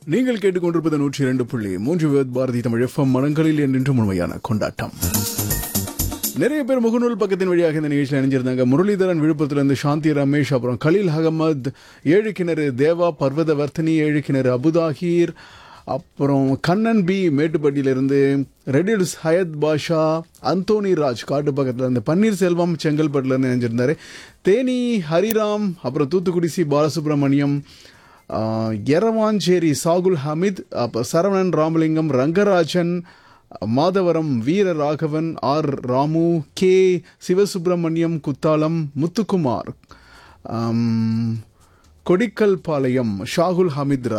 நீங்கள் கேட்டுக்கொண்டிருப்பது நூற்றி இரண்டு புள்ளி மூன்று விவத் பாரதி தமிழ் எஃப்எம் மனங்களில் என்றென்றும் உண்மையான கொண்டாட்டம் நிறைய பேர் முகநூல் பக்கத்தின் வழியாக இந்த நிகழ்ச்சியில் இணைஞ்சிருந்தாங்க முரளிதரன் விழுப்புரத்திலிருந்து சாந்தி ரமேஷ் அப்புறம் கலீல் அகமது ஏழு கிணறு தேவா பர்வதவர்த்தினி ஏழு கிணறு அபுதாஹீர் அப்புறம் கண்ணன் பி மேட்டுப்பட்டியிலிருந்து ரெடில்ஸ் ஹயத் பாஷா அந்தோனி ராஜ் காட்டு பக்கத்தில் இருந்து பன்னீர்செல்வம் செங்கல்பட்டுல இருந்து இணைஞ்சிருந்தாரு தேனி ஹரிராம் அப்புறம் தூத்துக்குடி சி பாலசுப்ரமணியம் ஆஹ், எரவாஞ்சேரி சாகுல் ஹமீத் அப்போ சரவணன் ராமலிங்கம் ரங்கராஜன் மாதவரம் வீர ராகவன் ஆர் ராமு கே சிவசுப்பிரமணியம் குத்தாலம் முத்துக்குமார் ஆம், கொடிக்கல் பாளையம் ஷாகுல் ஹமீத் ராஜ்